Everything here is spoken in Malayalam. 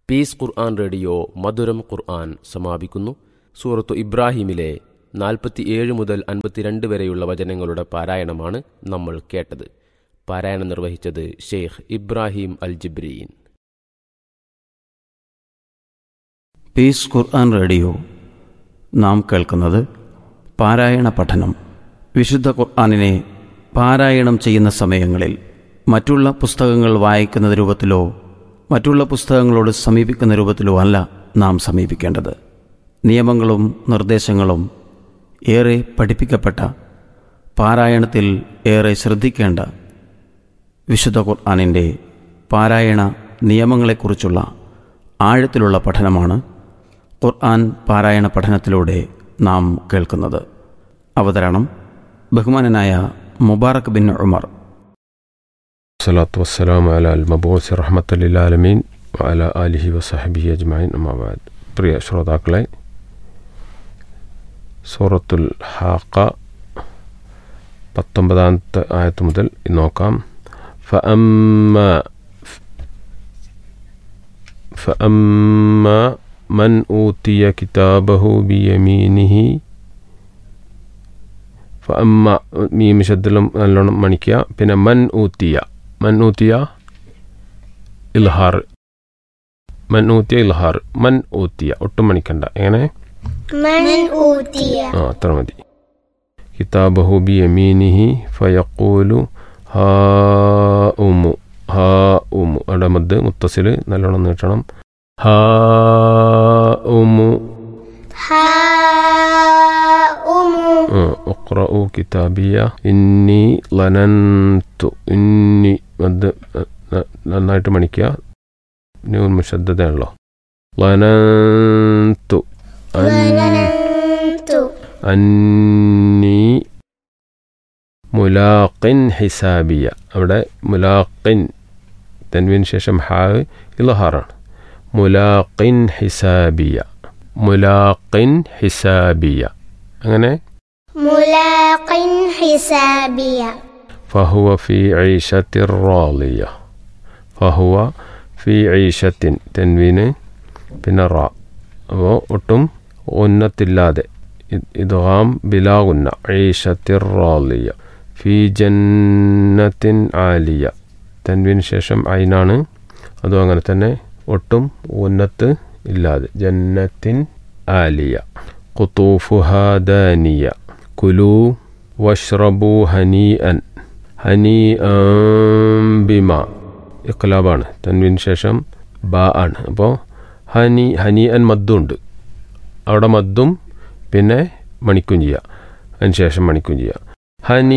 പീസ് ഖുർആൻ റേഡിയോ മധുരം ഖുർആൻ സമാപിക്കുന്നു സൂറത്തു ഇബ്രാഹിമിലെ നാൽപ്പത്തിയേഴ് മുതൽ അൻപത്തിരണ്ട് വരെയുള്ള വചനങ്ങളുടെ പാരായണമാണ് നമ്മൾ കേട്ടത് പാരായണം നിർവഹിച്ചത് Sheikh Ibrahim Al Jibreen peace Quran radio നാം കേൾക്കുന്നത് പാരായണ പഠനം വിശുദ്ധ ഖുർആനിനെ പാരായണം ചെയ്യുന്ന സമയങ്ങളിൽ മറ്റുള്ള പുസ്തകങ്ങൾ വായിക്കുന്ന രൂപത്തിലോ മറ്റുള്ള പുസ്തകങ്ങളോട് സമീപിക്കുന്ന രൂപത്തിലോ അല്ല നാം സമീപിക്കേണ്ടത് നിയമങ്ങളും നിർദ്ദേശങ്ങളും ഏറെ പഠിപ്പിക്കപ്പെട്ട പാരായണത്തിൽ ഏറെ ശ്രദ്ധിക്കേണ്ട വിശുദ്ധ ഖുർആാനിൻ്റെ പാരായണ നിയമങ്ങളെക്കുറിച്ചുള്ള ആഴത്തിലുള്ള പഠനമാണ് ഖുർആൻ പാരായണ പഠനത്തിലൂടെ നാം കേൾക്കുന്നത് അവതരണം ബഹുമാനനായ മുബാറക് ബിൻ ഉമർ الصلاة والسلام على المبعوث رحمة للعالمين وعلى آله وصحبه أجمعين أما بعد പ്രിയ ശ്രോതാക്കളെ സൂറത്തുൽ ഹാക്ക പത്തൊമ്പതാമത്തെ ആയത്ത് മുതൽ നോക്കാം فأما فأما من أوتي كتابه بيمينه ഫഅമ്മ മീം ശബ്ദം നല്ലോണം മണിക്കുക പിന്നെ മൻ ഊത്തിയ മൻ ഊത്തിയ ഇൽഹാർ മൻ ഊത്തിയ ഇൽഹാർ മൻ ഊത്തിയ ഒട്ടും മണിക്കണ്ട എങ്ങനെ من أوتي ആ അത്ര മതി കിതാബഹു ബി യമീനിഹി ഫയഖൂലു ഹാ ഉമു ഹാ ഉമു അവിടെ മദ് മുത്തസിൽ നല്ലോണം നീട്ടണം ഹാ ഉമു هاؤم اقرأوا കിതാബിയ ഇന്നി ലനന്തു ഇന്നി മദ് ന- നന്നായിട്ട് മണിക്കുക ന്യൂൻ മുഷദ്ദതയാണല്ലോ ലനന്തു അൻ- ظننت അന്നി മുലാഖിൻ ഹിസാബിയ അവിടെ മുലാഖിൻ തൻവിന് ശേഷം ഹാ ഇലഹാറാണ് മുലാഖിൻ ഹിസാബിയ മുലാഖിൻ ഹിസാബിയ അങ്ങനെ ملاق حسابيا فهو في عيشة راضية فهو في عيشة تنوين പിന്നെ റ അപ്പോൾ ഒട്ടും ഉന്നത്തില്ലാതെ ഇദ്ഗാം ബിലാ ഉന്ന ഐഷത്തിർ റാലിയ ഫി ജന്നത്തിൻ ആലിയ തൻവിന് ശേഷം ഐനാണ് അതും അങ്ങനെ തന്നെ ഒട്ടും ഉന്നത്ത് ഇല്ലാതെ ജന്നത്തിൻ ആലിയ ഖുത്തൂഫുഹാ ദാനിയ കുലു വഷ്റബു ഹനീഅൻ ഹനീഅൻ ബിമ ഇഖ്ലാബാണ് തൻവിന് ശേഷം ബ ആണ് അപ്പോൾ ഹനി ഹനി അൻ മദ്ദുണ്ട് അവിടെ മദ്ദും പിന്നെ മണിക്കും ചെയ്യുക അതിന് ശേഷം മണിക്കും ചെയ്യുക ഹനി